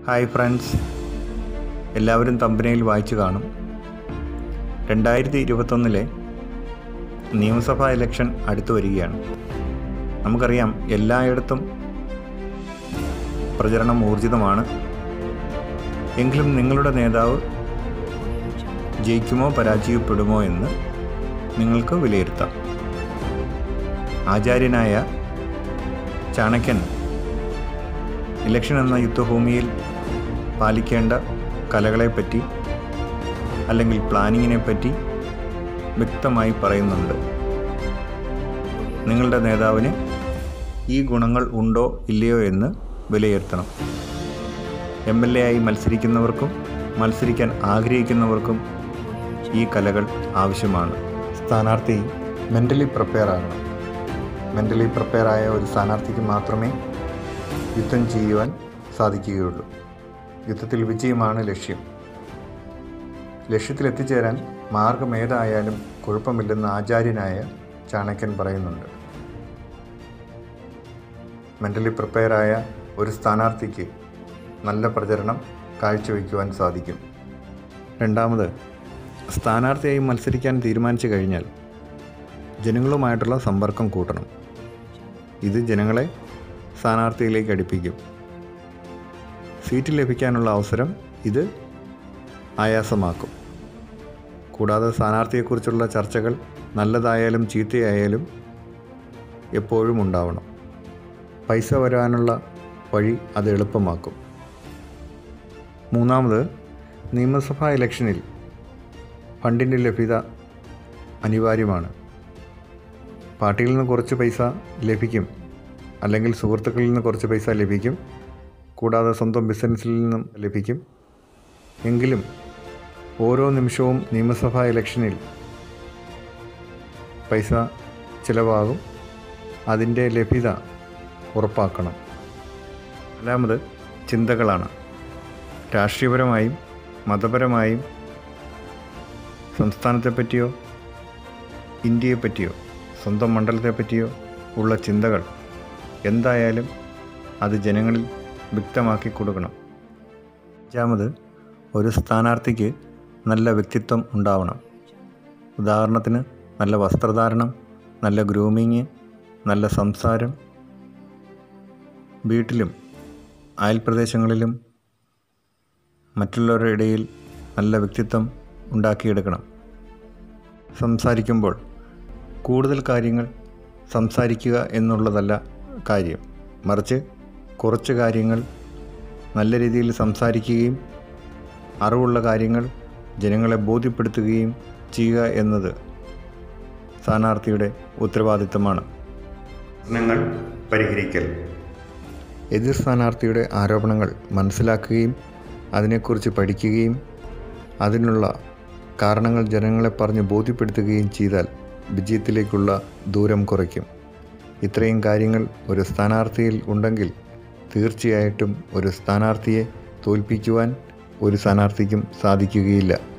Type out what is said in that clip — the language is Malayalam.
ഹായ് ഫ്രണ്ട്സ് എല്ലാവരും തമ്പനയിൽ വായിച്ചു കാണും രണ്ടായിരത്തി ഇരുപത്തൊന്നിലെ നിയമസഭാ ഇലക്ഷൻ അടുത്തു വരികയാണ് നമുക്കറിയാം എല്ലായിടത്തും പ്രചരണം ഊർജിതമാണ് എങ്കിലും നിങ്ങളുടെ നേതാവ് ജയിക്കുമോ പരാജയപ്പെടുമോ എന്ന് നിങ്ങൾക്ക് വിലയിരുത്താം ആചാര്യനായ ചാണക്യൻ ഇലക്ഷൻ എന്ന യുദ്ധഭൂമിയിൽ പാലിക്കേണ്ട കലകളെപ്പറ്റി അല്ലെങ്കിൽ പ്ലാനിങ്ങിനെ പറ്റി വ്യക്തമായി പറയുന്നുണ്ട് നിങ്ങളുടെ നേതാവിന് ഈ ഗുണങ്ങൾ ഉണ്ടോ ഇല്ലയോ എന്ന് വിലയിരുത്തണം എം എൽ എ ആയി മത്സരിക്കുന്നവർക്കും മത്സരിക്കാൻ ആഗ്രഹിക്കുന്നവർക്കും ഈ കലകൾ ആവശ്യമാണ് സ്ഥാനാർത്ഥി മെൻ്റലി പ്രിപ്പയർ ആകണം മെൻ്റലി പ്രിപ്പയർ ആയ ഒരു സ്ഥാനാർത്ഥിക്ക് മാത്രമേ യുദ്ധം ചെയ്യുവാൻ സാധിക്കുകയുള്ളൂ യുദ്ധത്തിൽ വിജയമാണ് ലക്ഷ്യം ലക്ഷ്യത്തിൽ എത്തിച്ചേരാൻ മാർഗം ഏതായാലും കുഴപ്പമില്ലെന്ന് ആചാര്യനായ ചാണക്യൻ പറയുന്നുണ്ട് മെൻ്റലി പ്രിപ്പയറായ ഒരു സ്ഥാനാർത്ഥിക്ക് നല്ല പ്രചരണം കാഴ്ചവെക്കുവാൻ സാധിക്കും രണ്ടാമത് സ്ഥാനാർത്ഥിയായി മത്സരിക്കാൻ തീരുമാനിച്ചു കഴിഞ്ഞാൽ ജനങ്ങളുമായിട്ടുള്ള സമ്പർക്കം കൂട്ടണം ഇത് ജനങ്ങളെ സ്ഥാനാർത്ഥിയിലേക്ക് അടുപ്പിക്കും സീറ്റ് ലഭിക്കാനുള്ള അവസരം ഇത് ആയാസമാക്കും കൂടാതെ സ്ഥാനാർത്ഥിയെക്കുറിച്ചുള്ള ചർച്ചകൾ നല്ലതായാലും ചീത്തയായാലും എപ്പോഴും ഉണ്ടാവണം പൈസ വരാനുള്ള വഴി അത് എളുപ്പമാക്കും മൂന്നാമത് നിയമസഭാ ഇലക്ഷനിൽ ഫണ്ടിൻ്റെ ലഭ്യത അനിവാര്യമാണ് പാർട്ടിയിൽ നിന്ന് കുറച്ച് പൈസ ലഭിക്കും അല്ലെങ്കിൽ സുഹൃത്തുക്കളിൽ നിന്ന് കുറച്ച് പൈസ ലഭിക്കും കൂടാതെ സ്വന്തം ബിസിനസ്സിൽ നിന്നും ലഭിക്കും എങ്കിലും ഓരോ നിമിഷവും നിയമസഭാ ഇലക്ഷനിൽ പൈസ ചിലവാകും അതിൻ്റെ ലഭ്യത ഉറപ്പാക്കണം രണ്ടാമത് ചിന്തകളാണ് രാഷ്ട്രീയപരമായും മതപരമായും സംസ്ഥാനത്തെപ്പറ്റിയോ ഇന്ത്യയെപ്പറ്റിയോ സ്വന്തം മണ്ഡലത്തെപ്പറ്റിയോ ഉള്ള ചിന്തകൾ എന്തായാലും അത് ജനങ്ങളിൽ വ്യക്തമാക്കി കൊടുക്കണം അഞ്ചാമത് ഒരു സ്ഥാനാർത്ഥിക്ക് നല്ല വ്യക്തിത്വം ഉണ്ടാവണം ഉദാഹരണത്തിന് നല്ല വസ്ത്രധാരണം നല്ല ഗ്രൂമിങ് നല്ല സംസാരം വീട്ടിലും അയൽപ്രദേശങ്ങളിലും മറ്റുള്ളവരുടെ ഇടയിൽ നല്ല വ്യക്തിത്വം ഉണ്ടാക്കിയെടുക്കണം സംസാരിക്കുമ്പോൾ കൂടുതൽ കാര്യങ്ങൾ സംസാരിക്കുക എന്നുള്ളതല്ല കാര്യം മറിച്ച് കുറച്ച് കാര്യങ്ങൾ നല്ല രീതിയിൽ സംസാരിക്കുകയും അറിവുള്ള കാര്യങ്ങൾ ജനങ്ങളെ ബോധ്യപ്പെടുത്തുകയും ചെയ്യുക എന്നത് സ്ഥാനാർത്ഥിയുടെ ഉത്തരവാദിത്തമാണ് പ്രശ്നങ്ങൾ പരിഹരിക്കൽ എതിർ സ്ഥാനാർത്ഥിയുടെ ആരോപണങ്ങൾ മനസ്സിലാക്കുകയും അതിനെക്കുറിച്ച് പഠിക്കുകയും അതിനുള്ള കാരണങ്ങൾ ജനങ്ങളെ പറഞ്ഞ് ബോധ്യപ്പെടുത്തുകയും ചെയ്താൽ വിജയത്തിലേക്കുള്ള ദൂരം കുറയ്ക്കും ഇത്രയും കാര്യങ്ങൾ ഒരു സ്ഥാനാർത്ഥിയിൽ ഉണ്ടെങ്കിൽ തീർച്ചയായിട്ടും ഒരു സ്ഥാനാർത്ഥിയെ തോൽപ്പിക്കുവാൻ ഒരു സ്ഥാനാർത്ഥിക്കും സാധിക്കുകയില്ല